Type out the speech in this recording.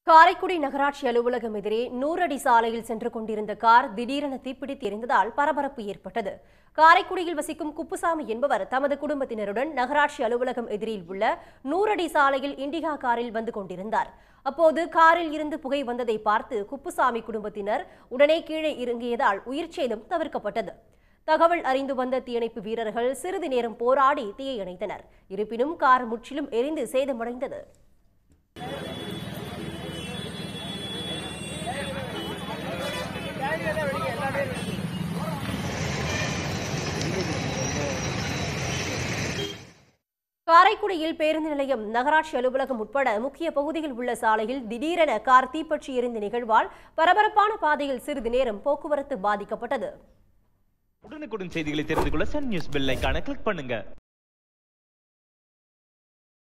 காரைக்குடி நகராட்சி அலுவலகம் எதிரே நூறடி சாலையில் சென்று கொண்டிருந்த கார் திடீரென தீப்பிடித்து எரிந்ததால் பரபரப்பு ஏற்பட்டது காரைக்குடியில் வசிக்கும் குப்புசாமி என்பவர் தமது குடும்பத்தினருடன் நகராட்சி அலுவலகம் எதிரில் உள்ள நூறடி சாலையில் இண்டிகா காரில் வந்து கொண்டிருந்தார் அப்போது காரில் இருந்து புகை வந்ததை பார்த்து குப்புசாமி குடும்பத்தினர் உடனே கீழே இறங்கியதால் உயிர்ச்சேதம் தவிர்க்கப்பட்டது தகவல் அறிந்து வந்த தீயணைப்பு வீரர்கள் சிறிது நேரம் போராடி தீயை அணைத்தனர் இருப்பினும் கார் முற்றிலும் எரிந்து சேதமடைந்தது காரைக்குடியில் பேருந்து நிலையம் நகராட்சி அலுவலகம் உட்பட முக்கிய பகுதியில் உள்ள சாலையில் திடீரென கார் தீப்பற்றி எரிந்த நிகழ்வால் பரபரப்பான பாதையில் சிறிது நேரம் போக்குவரத்து பாதிக்கப்பட்டது உடனுக்குடன் செய்திகளை தெரிந்து கொள்ள சன் நியூஸ் பெல் ஐகானை கிளிக் பண்ணுங்க